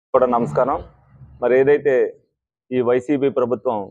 కూడా నమస్కారం మరి ఏదైతే ఈ వైసీపీ ప్రభుత్వం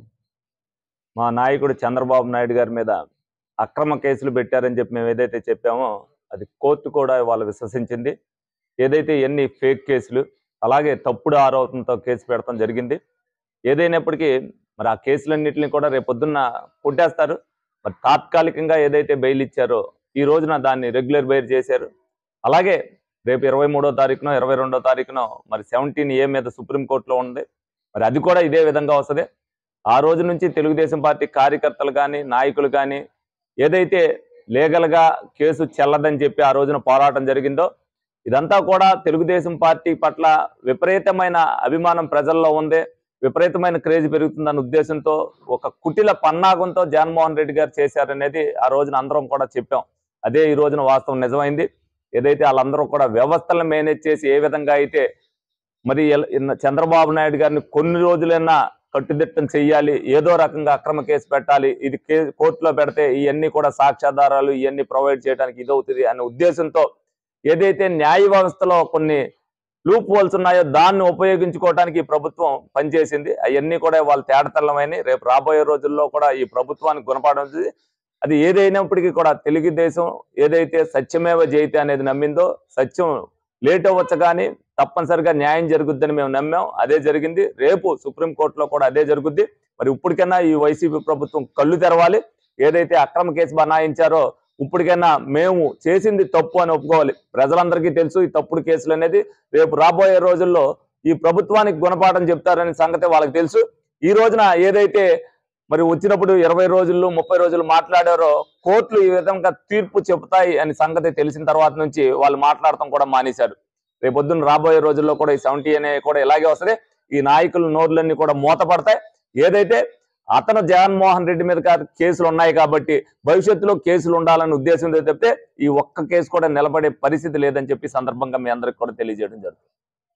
మా నాయకుడు చంద్రబాబు నాయుడు గారి మీద అక్రమ కేసులు పెట్టారని చెప్పి మేము ఏదైతే చెప్పామో అది కోర్టు కూడా వాళ్ళు విశ్వసించింది ఏదైతే ఎన్ని ఫేక్ కేసులు అలాగే తప్పుడు ఆరోపణతో కేసు పెడతాం జరిగింది ఏదైనప్పటికీ మరి ఆ కేసులన్నింటినీ కూడా రేపొద్దున్న కొట్టేస్తారు మరి తాత్కాలికంగా ఏదైతే బెయిల్ ఇచ్చారో ఈ రోజున దాన్ని రెగ్యులర్ బెయిల్ చేశారు అలాగే రేపు ఇరవై మూడో తారీఖునో ఇరవై రెండో తారీఖునో మరి సెవెంటీన్ ఏ మీద సుప్రీంకోర్టులో ఉంది మరి అది కూడా ఇదే విధంగా వస్తుంది ఆ రోజు నుంచి తెలుగుదేశం పార్టీ కార్యకర్తలు కానీ నాయకులు కానీ ఏదైతే లీగల్గా కేసు చెల్లదని చెప్పి ఆ రోజున పోరాటం జరిగిందో ఇదంతా కూడా తెలుగుదేశం పార్టీ పట్ల విపరీతమైన అభిమానం ప్రజల్లో ఉంది విపరీతమైన క్రేజ్ పెరుగుతుందన్న ఉద్దేశంతో ఒక కుటిల పన్నాగంతో జగన్మోహన్ రెడ్డి గారు చేశారనేది ఆ రోజున అందరం కూడా చెప్పాం అదే ఈ రోజున వాస్తవం నిజమైంది ఏదైతే వాళ్ళందరూ కూడా వ్యవస్థలను మేనేజ్ చేసి ఏ విధంగా అయితే మరి ఎల- ఇన్న చంద్రబాబు నాయుడు గారిని కొన్ని రోజులైనా కట్టుదిట్టం చెయ్యాలి ఏదో రకంగా అక్రమ కేసు పెట్టాలి ఇది కే కోర్టులో పెడితే ఇవన్నీ కూడా సాక్ష్యాధారాలు ఇవన్నీ ప్రొవైడ్ చేయడానికి ఇదవుతుంది అనే ఉద్దేశంతో ఏదైతే న్యాయ వ్యవస్థలో కొన్ని లూప్ హోల్స్ ఉన్నాయో దాన్ని ఉపయోగించుకోవడానికి ఈ ప్రభుత్వం పనిచేసింది అవన్నీ కూడా వాళ్ళు తేడతల్లమైన రేపు రాబోయే రోజుల్లో కూడా ఈ ప్రభుత్వానికి గుణపడుతుంది అది ఏదైనప్పటికీ కూడా తెలుగుదేశం ఏదైతే సత్యమేవ జయితే అనేది నమ్మిందో సత్యం లేట్ అవ్వచ్చు కానీ తప్పనిసరిగా న్యాయం జరుగుద్దని మేము నమ్మాం అదే జరిగింది రేపు సుప్రీంకోర్టులో కూడా అదే జరుగుద్ది మరి ఇప్పటికైనా ఈ వైసీపీ ప్రభుత్వం కళ్ళు తెరవాలి ఏదైతే అక్రమ కేసు బనాయించారో ఇప్పటికైనా మేము చేసింది తప్పు అని ఒప్పుకోవాలి ప్రజలందరికీ తెలుసు ఈ తప్పుడు కేసులు అనేది రేపు రాబోయే రోజుల్లో ఈ ప్రభుత్వానికి గుణపాఠం చెప్తారనే సంగతి వాళ్ళకి తెలుసు ఈ రోజున ఏదైతే మరి వచ్చినప్పుడు ఇరవై రోజులు ముప్పై రోజులు మాట్లాడారో కోర్టులు ఈ విధంగా తీర్పు చెబుతాయి అని సంగతి తెలిసిన తర్వాత నుంచి వాళ్ళు మాట్లాడటం కూడా మానేశారు రేపొద్దున రాబోయే రోజుల్లో కూడా ఈ సెవెంటీ అనే కూడా ఇలాగే వస్తుంది ఈ నాయకుల నోర్లన్నీ కూడా మూతపడతాయి ఏదైతే అతను జగన్మోహన్ రెడ్డి మీద కాదు కేసులు ఉన్నాయి కాబట్టి భవిష్యత్తులో కేసులు ఉండాలనే ఉద్దేశంతో చెప్తే ఈ ఒక్క కేసు కూడా నిలబడే పరిస్థితి లేదని చెప్పి సందర్భంగా మీ అందరికి కూడా తెలియజేయడం జరుగుతుంది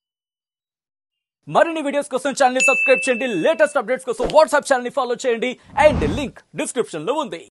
మరిన్ని వీడియోస్ కోసం ఛానల్ ని సబ్స్క్రైబ్ చేయండి లేటెస్ట్ అప్డేట్స్ కోసం వాట్సాప్ ఛానల్ ని ఫాలో చేయండి అండ్ లింక్ డిస్క్రిప్షన్ లో ఉంది